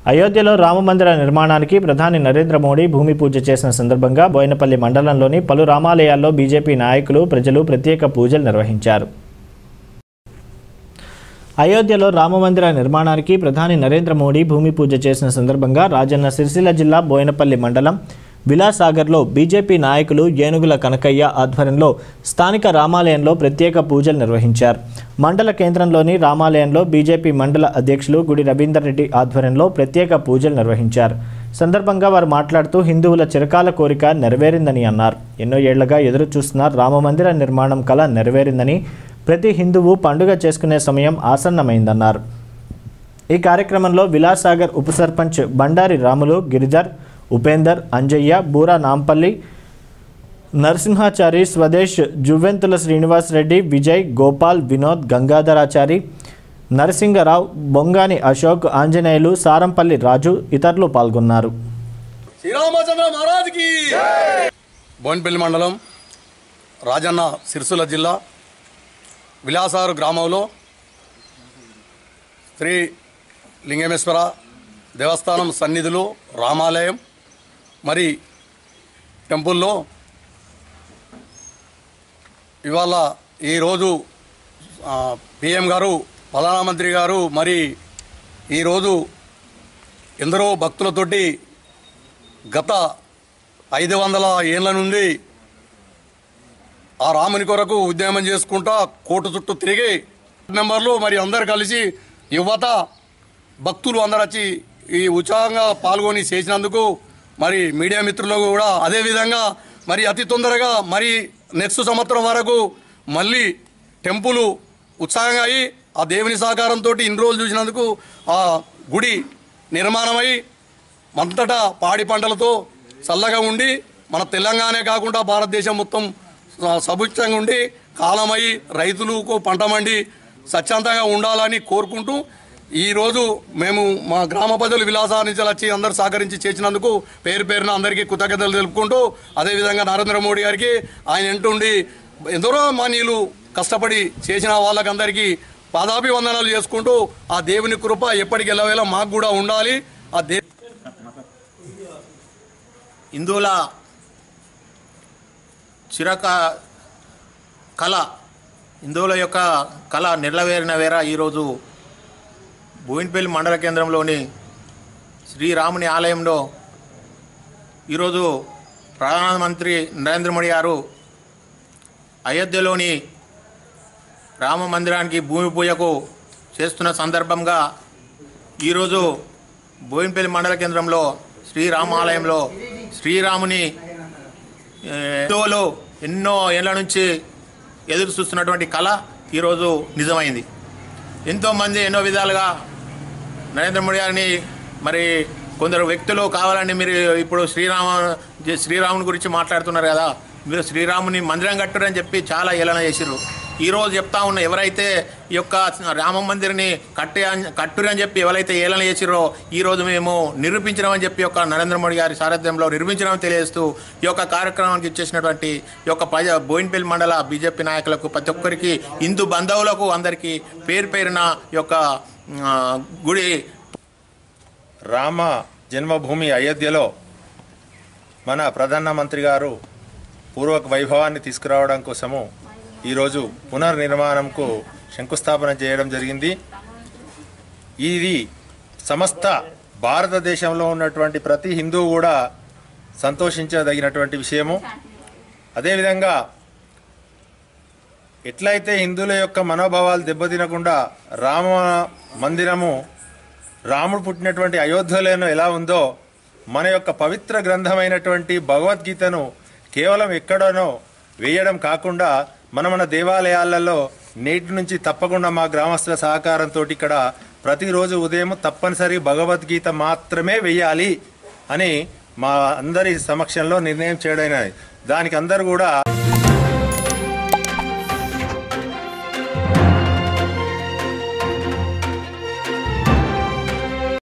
అయోధ్యలో రామమందిర నిర్మాణానికి ప్రధాని నరేంద్ర మోడీ భూమి పూజ చేసిన సందర్భంగా బోయినపల్లి మండలంలోని పలు రామాలయాల్లో బీజేపీ నాయకులు ప్రజలు ప్రత్యేక పూజలు నిర్వహించారు అయోధ్యలో రామమందిర నిర్మాణానికి ప్రధాని నరేంద్ర మోడీ భూమి పూజ చేసిన సందర్భంగా రాజన్న సిరిసిల్ల జిల్లా బోయినపల్లి మండలం విలాసాగర్లో బీజేపీ నాయకులు ఏనుగుల కనకయ్య ఆధ్వర్యంలో స్థానిక రామాలయంలో ప్రత్యేక పూజలు నిర్వహించారు మండల కేంద్రంలోని రామాలయంలో బీజేపీ మండల అధ్యక్షులు గుడి రవీందర్ రెడ్డి ఆధ్వర్యంలో ప్రత్యేక పూజలు నిర్వహించారు సందర్భంగా వారు మాట్లాడుతూ హిందువుల చిరకాల కోరిక నెరవేరిందని అన్నారు ఎన్నో ఏళ్లుగా ఎదురు చూస్తున్న రామమందిర నిర్మాణం కల నెరవేరిందని ప్రతి హిందువు పండుగ చేసుకునే సమయం ఆసన్నమైందన్నారు ఈ కార్యక్రమంలో విలాసాగర్ ఉప సర్పంచ్ బండారి రాములు గిరిధర్ ఉపేందర్ అంజయ్య బూరా నాంపల్లి నరసింహాచారి స్వదేశ్ జువ్వెంతుల శ్రీనివాస్ రెడ్డి విజయ్ గోపాల్ వినోద్ గంగాధరాచారి నరసింగరావు బొంగాని అశోక్ ఆంజనేయులు సారంపల్లి రాజు ఇతరులు పాల్గొన్నారు శ్రీరామచంద్ర మహారాజ్కి బోన్పల్లి మండలం రాజన్న సిరిసిల్ల జిల్లా విలాసారు గ్రామంలో శ్రీ లింగమేశ్వర దేవస్థానం సన్నిధిలో రామాలయం మరి టెంపుల్లో ఇవాళ ఈరోజు పిఎం గారు ప్రధానమంత్రి గారు మరి ఈరోజు ఎందరో భక్తులతోటి గత ఐదు వందల ఏళ్ళ నుండి ఆ రాముని కొరకు ఉద్యమం చేసుకుంటా కోట చుట్టూ తిరిగి నెంబర్లు మరి అందరు కలిసి యువత భక్తులు అందరు వచ్చి ఈ ఉత్సాహంగా పాల్గొని చేసినందుకు మరి మీడియా మిత్రులకు కూడా అదేవిధంగా మరి అతి తొందరగా మరి నెక్స్ట్ సంవత్సరం వరకు మళ్ళీ టెంపుల్ ఉత్సాహంగా అయి ఆ దేవుని సహకారంతో ఇన్ని రోజులు చూసినందుకు ఆ గుడి నిర్మాణమై అంతటా పాడి పంటలతో చల్లగా ఉండి మన తెలంగాణ కాకుండా భారతదేశం మొత్తం స- సముచితంగా ఉండి కాలమై రైతులకు పంట మండి స్వచ్ఛందంగా ఉండాలని కోరుకుంటూ ఈరోజు మేము మా గ్రామ ప్రజలు విలాసాల నుంచి వచ్చి అందరూ సహకరించి చేసినందుకు పేరు పేరున అందరికీ కృతజ్ఞతలు తెలుపుకుంటూ అదేవిధంగా నరేంద్ర మోడీ గారికి ఆయన ఎంటుండి ఎందరో మానీయులు కష్టపడి చేసిన వాళ్ళకందరికీ పాదాభివందనాలు చేసుకుంటూ ఆ దేవుని కృప ఎప్పటికి వెళ్ళవేలా మాకు కూడా ఉండాలి ఆ దే హిందువుల చిరక కళ హిందువుల యొక్క కళ నెరవేరిన వేర ఈరోజు బోయిన్పల్లి మండల కేంద్రంలోని శ్రీరాముని ఆలయంలో ఈరోజు ప్రధానమంత్రి నరేంద్ర మోడీ గారు అయోధ్యలోని రామ మందిరానికి భూమి పూజకు చేస్తున్న సందర్భంగా ఈరోజు బోయిన్పల్లి మండల కేంద్రంలో శ్రీరామాలయంలో శ్రీరాముని ఏ, హిందువులు ఎన్నో ఏళ్ళ నుంచి ఎదురు చూస్తున్నటువంటి కళ ఈరోజు నిజమైంది ఎంతోమంది ఎన్నో విధాలుగా నరేంద్ర మోడీ గారిని మరి కొందరు వ్యక్తులు కావాలని మీరు ఇప్పుడు శ్రీరామ శ్రీరాముని గురించి మాట్లాడుతున్నారు కదా మీరు శ్రీరాముని మందిరం కట్టురని చెప్పి చాలా ఏలన చేసిర్రు ఈరోజు చెప్తా ఉన్న ఎవరైతే ఈ యొక్క రామ మందిర్ని కట్టి కట్టురు అని చెప్పి ఎవరైతే ఏలన చేసిరో ఈరోజు మేము నిరూపించినామని చెప్పి యొక్క నరేంద్ర మోడీ గారి సారథ్యంలో నిర్మించడం తెలియజేస్తూ ఈ యొక్క కార్యక్రమానికి ఇచ్చేసినటువంటి ఈ యొక్క ప్రజా బోయిన్పల్లి మండల బీజేపీ నాయకులకు ప్రతి ఒక్కరికి హిందూ బంధువులకు అందరికీ పేరు పేరున ఈ యొక్క ఆ, గుడి రామ జన్మభూమి అయోధ్యలో మన ప్రధానమంత్రి గారు పూర్వక వైభవాన్ని తీసుకురావడం కోసము ఈరోజు పునర్నిర్మాణంకు శంకుస్థాపన చేయడం జరిగింది ఇది సమస్త భారతదేశంలో ఉన్నటువంటి ప్రతి హిందువు కూడా సంతోషించదగినటువంటి విషయము అదేవిధంగా ఎట్లయితే హిందువుల యొక్క మనోభావాలు దెబ్బతినకుండా రామ మందిరము రాముడు పుట్టినటువంటి అయోధ్యలోనూ ఎలా ఉందో మన యొక్క పవిత్ర గ్రంథమైనటువంటి భగవద్గీతను కేవలం ఎక్కడనో వేయడం కాకుండా మన మన దేవాలయాలలో నేటి నుంచి తప్పకుండా మా గ్రామస్తుల సహకారంతో ఇక్కడ ప్రతిరోజు ఉదయం తప్పనిసరి భగవద్గీత మాత్రమే వేయాలి అని మా అందరి సమక్షంలో నిర్ణయం చేయడం దానికి అందరూ కూడా